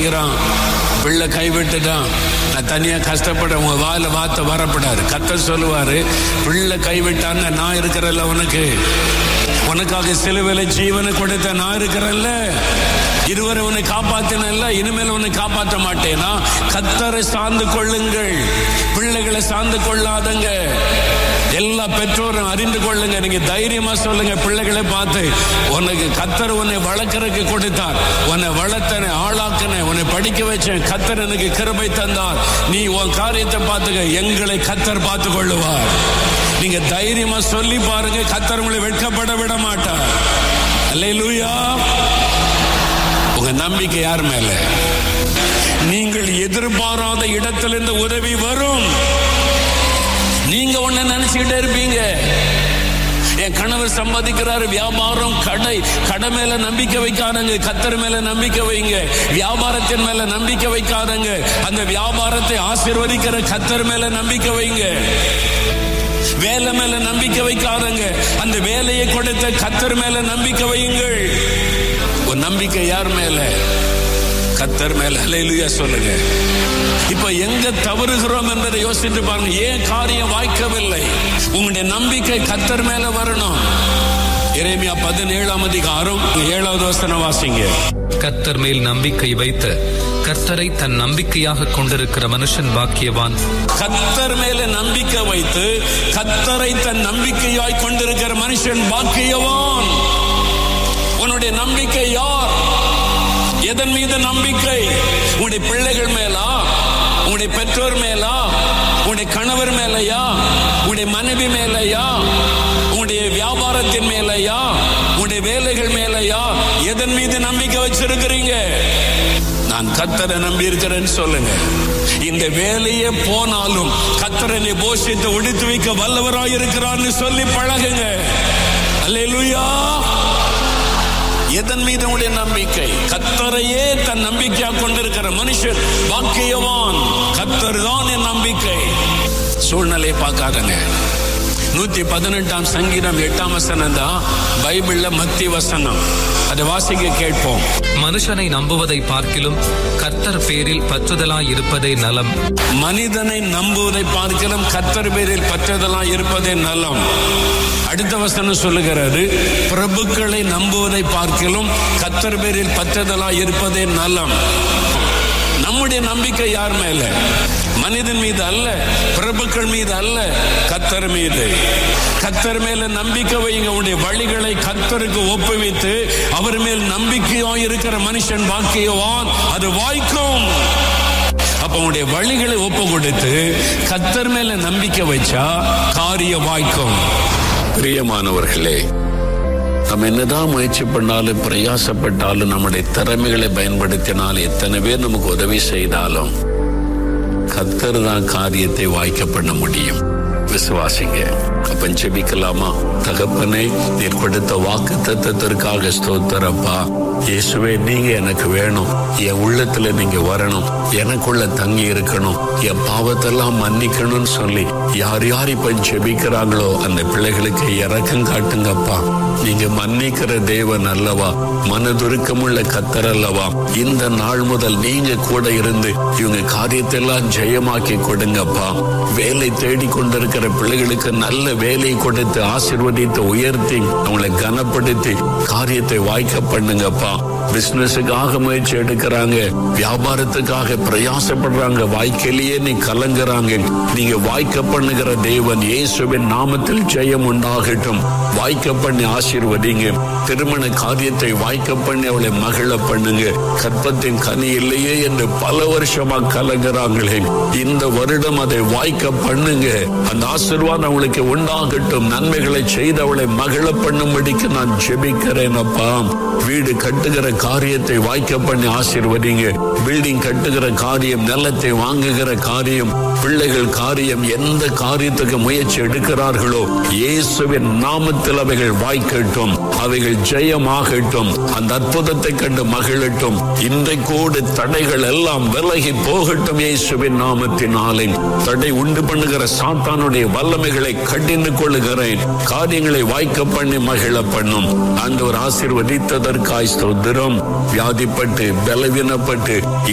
நினைக்கிறான் பிள்ளை கைவிட்டுட்டான் நான் தனியா கஷ்டப்பட உங்க வாயில வார்த்தை வரப்படாது கத்த சொல்லுவாரு பிள்ளை கைவிட்டான்னு நான் இருக்கிறல்ல உனக்கு உனக்காக சிலுவையில ஜீவனை கொடுத்த நான் இருக்கிறல்ல இதுவரை உன்னை காப்பாத்தினல்ல இனிமேல் உன்னை காப்பாற்ற மாட்டேனா கத்தரை சார்ந்து கொள்ளுங்கள் பிள்ளைகளை சார்ந்து கொள்ளாதங்க எல்லா பெற்றோரும் அறிந்து கொள்ளுங்க நீங்க தைரியமா சொல்லுங்க பிள்ளைகளை பார்த்து உனக்கு கத்தர் உன்னை வளர்க்கறதுக்கு கொடுத்தார் உன்னை வளர்த்தன ஆளாக்கின உன்னை படிக்க வச்சேன் கத்தர் எனக்கு கிருபை தந்தார் நீ உன் காரியத்தை பார்த்துக்க எங்களை கத்தர் பார்த்து கொள்ளுவார் நீங்க தைரியமா சொல்லி பாருங்க கத்தர் உங்களை வெட்கப்பட விட மாட்டார் அல்லேலூயா உங்க நம்பிக்கை யார் மேல நீங்கள் எதிர்பாராத இடத்திலிருந்து உதவி வரும் நீங்க ஒண்ணு நினைச்சுக்கிட்டே இருப்பீங்க என் கணவர் சம்பாதிக்கிறாரு வியாபாரம் கடை கடை மேல நம்பிக்கை வைக்காதங்க கத்தர் மேல நம்பிக்கை வைங்க வியாபாரத்தின் மேல நம்பிக்கை வைக்காதங்க அந்த வியாபாரத்தை ஆசீர்வதிக்கிற கத்தர் மேல நம்பிக்கை வைங்க வேலை மேல நம்பிக்கை வைக்காதங்க அந்த வேலையை கொடுத்த கத்தர் மேல நம்பிக்கை வையுங்கள் உன் நம்பிக்கை யார் மேல கத்தர் மேல ஹalleluya சொல்லுங்க இப்ப எங்க தவறுகிறோம் என்பதை யோசித்து பாருங்க ஏன் காரியம் வாய்க்கவில்லை உங்களுடைய நம்பிக்கை கத்தர் மேல வரணும் எரேமியா பதினேழாம் அதிகாரம் ஏழாவது வசனம் வாசிங்க கர்த்தர் மேல் நம்பிக்கை வைத்து கர்த்தரை தன் நம்பிக்கையாக கொண்டிருக்கிற மனுஷன் பாக்கியவான் கத்தர் மேல நம்பிக்கை வைத்து கத்தரை தன் நம்பிக்கையாய் கொண்டிருக்கிற மனுஷன் பாக்கியவான் உன்னுடைய நம்பிக்கை யார் எதன் மீது நம்பிக்கை உன்னுடைய பிள்ளைகள் மேலா உன்னுடைய பெற்றோர் மேலா உன்னுடைய கணவர் மேலையா உன்னுடைய மனைவி மேலையா உன்னுடைய வியாபாரத்தின் மேலையா உன்னுடைய வேலைகள் மேலையா எதன் மீது நம்பிக்கை வச்சிருக்கிறீங்க நான் கத்தரை நம்பி இருக்கிறேன்னு சொல்லுங்க இந்த வேலையே போனாலும் கத்தரனை போஷித்து உடித்து வைக்க வல்லவராய் இருக்கிறான்னு சொல்லி பழகுங்க அல்லேலூயா எதன் மீது உடைய நம்பிக்கை கத்தரையே தன் நம்பிக்கையா கொண்டிருக்கிற மனுஷன் பாக்கியவான் கத்தர் தான் என் நம்பிக்கை சூழ்நிலையை பார்க்காதங்க நூத்தி பதினெட்டாம் சங்கீதம் எட்டாம் வசனம் தான் பைபிள்ல மத்தி வசனம் அதை வாசிக்க கேட்போம் மனுஷனை நம்புவதை பார்க்கிலும் கர்த்தர் பேரில் பற்றுதலாய் இருப்பதே நலம் மனிதனை நம்புவதை பார்க்கலாம் கத்தர் பேரில் பற்றதெல்லாம் இருப்பதே நலம் அடுத்த வசனம் சொல்லுகிறது பிரபுக்களை நம்புவதை பார்க்கிலும் கத்தர் பேரில் பற்றதெல்லாம் இருப்பதே நலம் நம்முடைய நம்பிக்கை யார் மேல மனிதன் மீது அல்ல பிரபுக்கள் மீது அல்ல கத்தர் மீது கத்தர் மேல நம்பிக்கை வைங்க உடைய வழிகளை கத்தருக்கு ஒப்புவித்து அவர் மேல் நம்பிக்கையோ இருக்கிற மனுஷன் வாக்கியவான் அது வாய்க்கும் அப்ப உங்களுடைய வழிகளை ஒப்பு கொடுத்து கத்தர் மேல நம்பிக்கை வச்சா காரிய வாய்க்கும் பிரியமானவர்களே நம்ம என்னதான் முயற்சி பண்ணாலும் பிரயாசப்பட்டாலும் நம்முடைய திறமைகளை பயன்படுத்தினால் எத்தனை பேர் நமக்கு உதவி செய்தாலும் கத்தர் தான் காரியத்தை வாய்க்க பண்ண முடியும் விசுவாசிங்க அப்ப ஜெபிக்கலாமா தகப்பனே நீர் கொடுத்த வாக்கு தத்தத்திற்காக ஸ்தோத்திரப்பா இயேசுவே நீங்க எனக்கு வேணும் என் உள்ளத்துல நீங்க வரணும் எனக்குள்ள தங்கி இருக்கணும் என் பாவத்தெல்லாம் மன்னிக்கணும்னு சொல்லி யார் யார் இப்ப ஜெபிக்கிறாங்களோ அந்த பிள்ளைகளுக்கு இறக்கம் காட்டுங்கப்பா நீங்க மன்னிக்கிற தேவன் அல்லவா மனதுருக்கமுள்ள கத்தர் அல்லவா இந்த நாள் முதல் நீங்க கூட இருந்து இவங்க காரியத்தெல்லாம் ஜெயமாக்கி கொடுங்கப்பா வேலை தேடி கொண்டிருக்கிற பிள்ளைகளுக்கு நல்ல வேலையை கொடுத்து ஆசிர்வதித்து உயர்த்தி அவங்களை கனப்படுத்தி காரியத்தை வாய்க்க பண்ணுங்கப்பா பிசினஸுக்காக முயற்சி எடுக்கிறாங்க வியாபாரத்துக்காக பிரயாசப்படுறாங்க வாய்க்கையிலேயே நீ கலங்குறாங்க நீங்க வாய்க்க பண்ணுகிற தேவன் இயேசுவின் நாமத்தில் ஜெயம் உண்டாகட்டும் வாய்க்க பண்ணி ஆசீர்வதிங்க திருமண காரியத்தை வாய்க்க பண்ணி அவளை மகிழ பண்ணுங்க கற்பத்தின் கனி இல்லையே என்று பல வருஷமா கலங்குறாங்களே இந்த வருடம் அதை வாய்க்க பண்ணுங்க அந்த ஆசீர்வாதம் அவளுக்கு உண்டாகட்டும் நன்மைகளை செய்து அவளை மகிழ பண்ணும்படிக்கு நான் ஜெபிக்கிறேன் அப்பா வீடு கட்டுகிற காரியத்தை வாய்க்க பண்ணி ஆசீர்வதிங்க பில்டிங் கட்டுகிற காரியம் நிலத்தை வாங்குகிற காரியம் பிள்ளைகள் காரியம் எந்த காரியத்துக்கு முயற்சி எடுக்கிறார்களோ இயேசுவின் நாமத்தில் அவைகள் வாய்க்கட்டும் அவைகள் ஜெயமாகட்டும் அந்த அற்புதத்தை கண்டு மகிழட்டும் இன்றைக்கோடு தடைகள் எல்லாம் விலகி போகட்டும் இயேசுவின் நாமத்தினாலே தடை உண்டு பண்ணுகிற சாத்தானுடைய வல்லமைகளை கடிந்து கொள்ளுகிறேன் காரியங்களை வாய்க்க பண்ணி மகிழ பண்ணும் ஆண்டவர் ஆசீர்வதித்ததற்காய் ஸ்தோத்திரம் வியாதிப்பட்டு பலவீனப்பட்டு